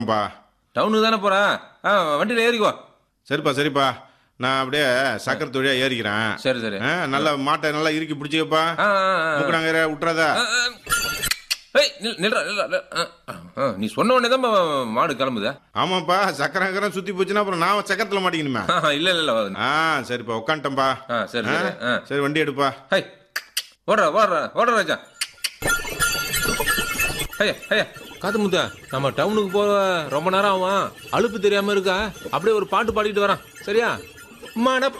பா டவுனுக்கு தானே போறா ஆ வண்டியில் ஏறிக்குவா சரிப்பா சரிப்பா நான் அப்படியே சக்கரை தொழியா ஏறிக்கிறேன் சரி சரி ஆ, நல்லா மாட்டை நல்லா இறுக்கி பிடிச்சிக்கப்பா ஆ, ஆ, ஆ. முக்கடாங்க விட்டுறாதா ஆ, ஆ. ஏய் நில் நில்றா நில்றா நில். ஆ, ஆ, ஆ, நீ சொன்ன உடனே தான் மாடு கிளம்புதா ஆமாப்பா சக்கரை சக்கரம் சுத்தி போச்சுன்னா அப்புறம் நான் சக்கரத்துல மாட்டிக்கணுமே இல்ல இல்ல இல்ல ஆ சரிப்பா உட்காந்துட்டேன்பா ஆ சரி சரி ஆ சரி வண்டி எடுப்பா ஹை ஓடுறா ஓடுறா ஓடுறா ராஜா ஐயா ஐயா காத்து முத்தா நம்ம டவுனுக்கு போக ரொம்ப நேரம் ஆகும் அலுப்பு தெரியாம இருக்கா அப்படியே ஒரு பாட்டு பாடிட்டு வரான் சரியா மன